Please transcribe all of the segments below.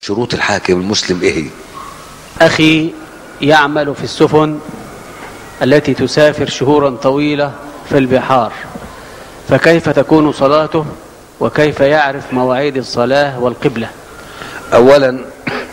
شروط الحاكم المسلم ايه هي أخي يعمل في السفن التي تسافر شهورا طويلة في البحار فكيف تكون صلاته وكيف يعرف مواعيد الصلاة والقبلة اولا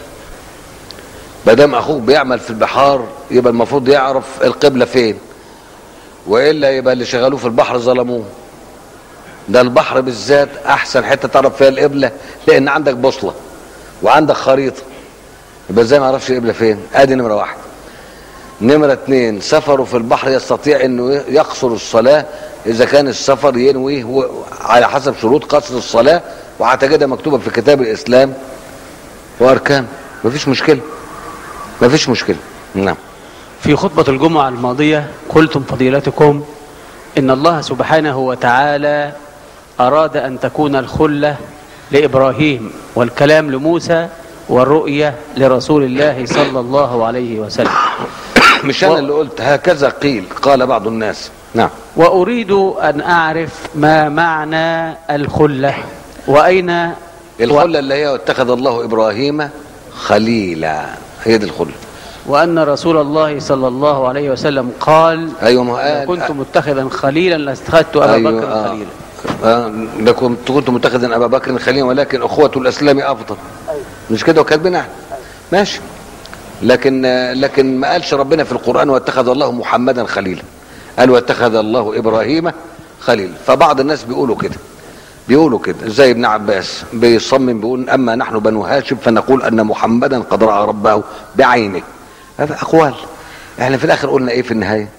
ما دام اخوك بيعمل في البحار يبقى المفروض يعرف القبله فين والا يبقى اللي شغلوه في البحر ظلموه ده البحر بالذات احسن حته تعرف فيها القبله لان عندك بوصله وعندك خريطه يبقى ازاي ما يعرفش القبله فين ادي نمره واحد نمره اتنين سفره في البحر يستطيع انه يقصر الصلاه اذا كان السفر ينوي هو على حسب شروط قصر الصلاه وهتجدها مكتوبه في كتاب الاسلام واركان مفيش مشكله مفيش مشكله نعم في خطبة الجمعة الماضية قلتم فضيلتكم إن الله سبحانه وتعالى أراد أن تكون الخلة لإبراهيم والكلام لموسى والرؤية لرسول الله صلى الله عليه وسلم مش انا و- اللي قلت هكذا قيل قال بعض الناس نعم وأريد أن أعرف ما معنى الخلة وأين الخلة اللي هي اتخذ الله ابراهيم خليلا هي دي الخلة وأن رسول الله صلى الله عليه وسلم قال ايوه ما لو قال كنت متخذا خليلا لاستخذت أبا أيوة، بكر آه. خليلا آه، ده كنت كنت متخذا ابا بكر خليلا ولكن اخوة الاسلام افضل مش كده وكاتبين احنا ماشي لكن آه، لكن ما قالش ربنا في القران واتخذ الله محمدا خليلا قال واتخذ الله ابراهيم خليلا فبعض الناس بيقولوا كده بيقولوا كده زي ابن عباس بيصمم بيقول اما نحن بنو هاشم فنقول ان محمدا قد راى ربه بعينه هذا اقوال احنا في الاخر قلنا ايه في النهايه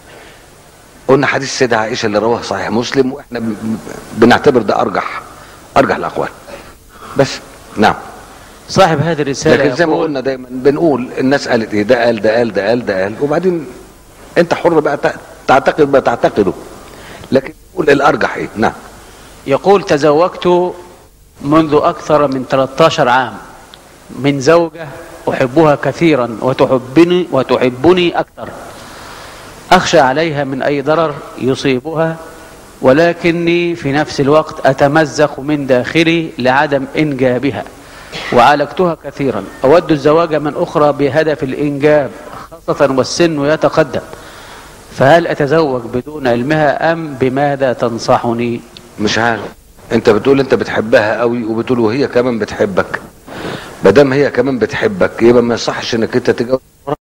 قلنا حديث السيدة عائشة اللي رواه صحيح مسلم واحنا ب- ب- بنعتبر ده ارجح ارجح الاقوال بس نعم صاحب هذه الرسالة لكن زي ما يقول قلنا دايما بنقول الناس قالت ايه ده قال ده قال ده قال ده قال وبعدين انت حر بقى تع- تعتقد ما تعتقده لكن قول الارجح ايه نعم يقول تزوجت منذ أكثر من 13 عام من زوجة أحبها كثيرا وتحبني وتحبني أكثر أخشى عليها من أي ضرر يصيبها ولكني في نفس الوقت أتمزق من داخلي لعدم إنجابها وعالجتها كثيرا أود الزواج من أخرى بهدف الإنجاب خاصة والسن يتقدم فهل أتزوج بدون علمها أم بماذا تنصحني مش عارف انت بتقول انت بتحبها قوي وبتقول وهي كمان بتحبك ما دام هي كمان بتحبك يبقى ما يصحش انك انت تتجوز من وراها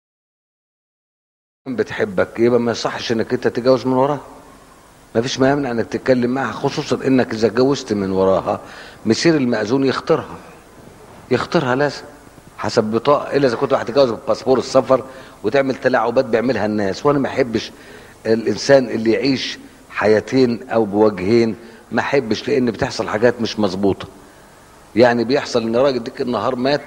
بتحبك يبقى ما يصحش انك انت تتجوز من وراها ما فيش ما يمنع انك تتكلم معها خصوصا انك اذا اتجوزت من وراها مسير المأذون يختارها يختارها لازم حسب بطاقه الا اذا كنت هتتجوز بباسبور السفر وتعمل تلاعبات بيعملها الناس وانا ما احبش الانسان اللي يعيش حياتين او بوجهين ما احبش لان بتحصل حاجات مش مظبوطه يعني بيحصل ان راجل ديك النهار مات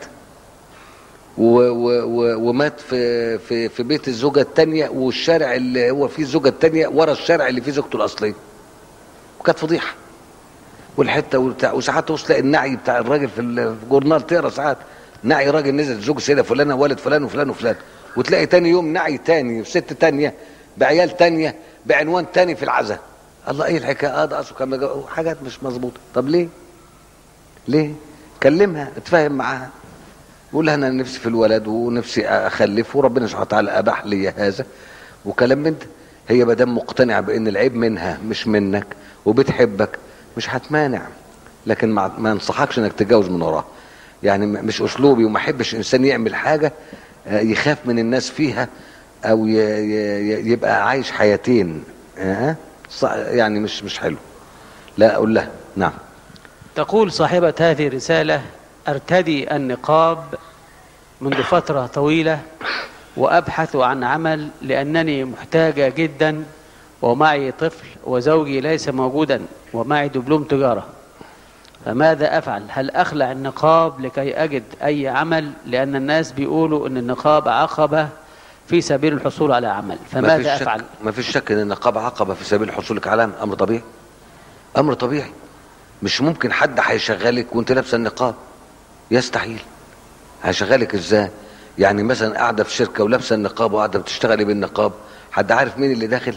و و و ومات في في في بيت الزوجه الثانيه والشارع اللي هو فيه الزوجه الثانيه ورا الشارع اللي فيه زوجته الاصليه وكانت فضيحه والحته وبتاع وساعات توصل النعي بتاع الراجل في ال- في الجورنال تقرا ساعات نعي راجل نزل زوج سيده فلانه ولد فلان وفلان وفلان وتلاقي تاني يوم نعي تاني وست تانيه بعيال تانيه بعنوان تاني في العزاء الله ايه الحكايه اه ده اصله كان مجا- حاجات مش مظبوطه طب ليه؟ ليه؟ كلمها اتفاهم معاها قول لها انا نفسي في الولد ونفسي اخلف وربنا سبحانه وتعالى اباح لي هذا وكلام من ده هي ما دام مقتنعه بان العيب منها مش منك وبتحبك مش هتمانع لكن ما ما انصحكش انك تتجوز من وراها يعني م- مش اسلوبي وما احبش انسان يعمل حاجه آه، يخاف من الناس فيها او ي- ي- ي- يبقى عايش حياتين آه، ص- يعني مش مش حلو لا اقول لها نعم تقول صاحبة هذه الرسالة أرتدي النقاب منذ فترة طويلة وأبحث عن عمل لأنني محتاجة جدا ومعي طفل وزوجي ليس موجودا ومعي دبلوم تجارة فماذا أفعل هل أخلع النقاب لكي أجد أي عمل لأن الناس بيقولوا أن النقاب عقبة في سبيل الحصول على عمل ما فيش فماذا شك أفعل ما فيش شك ان النقاب عقبه في سبيل حصولك على امر طبيعي امر طبيعي مش ممكن حد هيشغلك وانت لابسه النقاب يستحيل هيشغلك ازاي يعني مثلا قاعده في شركه ولابسه النقاب وقاعده بتشتغلي بالنقاب حد عارف مين اللي داخل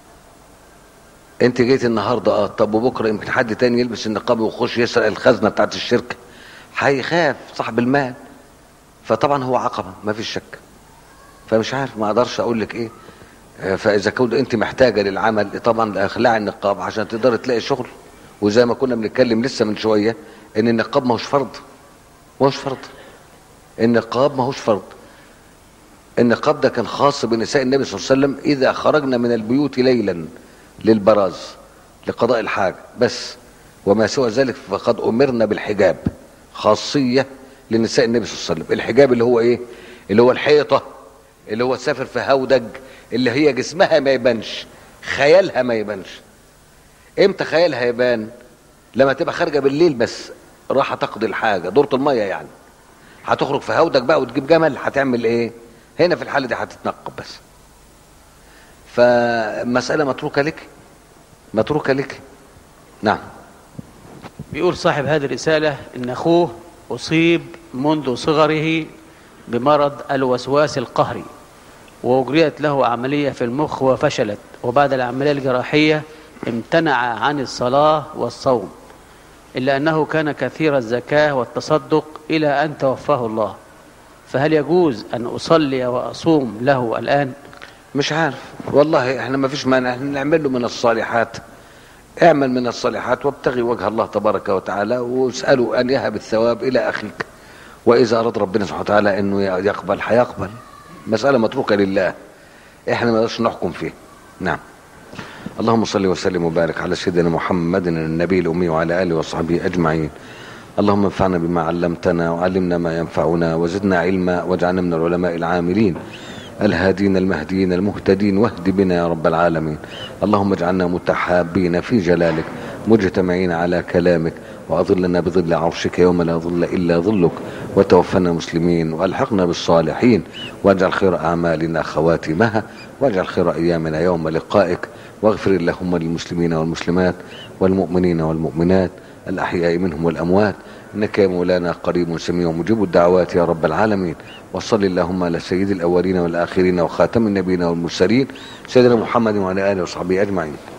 انت جيت النهارده اه طب وبكره يمكن حد تاني يلبس النقاب ويخش يسرق الخزنه بتاعت الشركه هيخاف صاحب المال فطبعا هو عقبه ما فيش شك فمش عارف ما اقدرش اقول لك ايه آه، فاذا كنت انت محتاجه للعمل طبعا اخلعي النقاب عشان تقدري تلاقي شغل وزي ما كنا بنتكلم لسه من شويه ان النقاب ما هوش فرض ما هوش فرض النقاب ما هوش فرض النقاب ده كان خاص بنساء النبي صلى الله عليه وسلم اذا خرجنا من البيوت ليلا للبراز لقضاء الحاجه بس وما سوى ذلك فقد امرنا بالحجاب خاصيه لنساء النبي صلى الله عليه وسلم الحجاب اللي هو ايه اللي هو الحيطه اللي هو تسافر في هودج اللي هي جسمها ما يبانش خيالها ما يبانش امتى خيالها يبان لما تبقى خارجه بالليل بس راح تقضي الحاجه دورة الميه يعني هتخرج في هودج بقى وتجيب جمل هتعمل ايه هنا في الحاله دي هتتنقب بس فمساله متروكه لك متروكه لك نعم بيقول صاحب هذه الرسالة إن أخوه أصيب منذ صغره بمرض الوسواس القهري وأجريت له عملية في المخ وفشلت وبعد العملية الجراحية امتنع عن الصلاة والصوم إلا أنه كان كثير الزكاة والتصدق إلى أن توفاه الله فهل يجوز أن أصلي وأصوم له الآن مش عارف والله احنا ما فيش مانع احنا نعمل له من الصالحات اعمل من الصالحات وابتغي وجه الله تبارك وتعالى واسأله أن يهب الثواب إلى أخيك وإذا أراد ربنا سبحانه وتعالى أنه يقبل هيقبل مسألة متروكة لله احنا ما نقدرش نحكم فيه نعم اللهم صل وسلم وبارك على سيدنا محمد النبي الأمي وعلى آله وصحبه أجمعين اللهم انفعنا بما علمتنا وعلمنا ما ينفعنا وزدنا علما واجعلنا من العلماء العاملين الهادين المهديين المهتدين واهد بنا يا رب العالمين اللهم اجعلنا متحابين في جلالك مجتمعين على كلامك وأظلنا بظل عرشك يوم لا ظل إلا ظلك وتوفنا مسلمين وألحقنا بالصالحين واجعل خير أعمالنا خواتمها واجعل خير أيامنا يوم لقائك واغفر اللهم للمسلمين والمسلمات والمؤمنين والمؤمنات الأحياء منهم والأموات إنك يا مولانا قريب سميع مجيب الدعوات يا رب العالمين وصل اللهم على سيد الأولين والآخرين وخاتم النبيين والمرسلين سيدنا محمد وعلى آله وصحبه أجمعين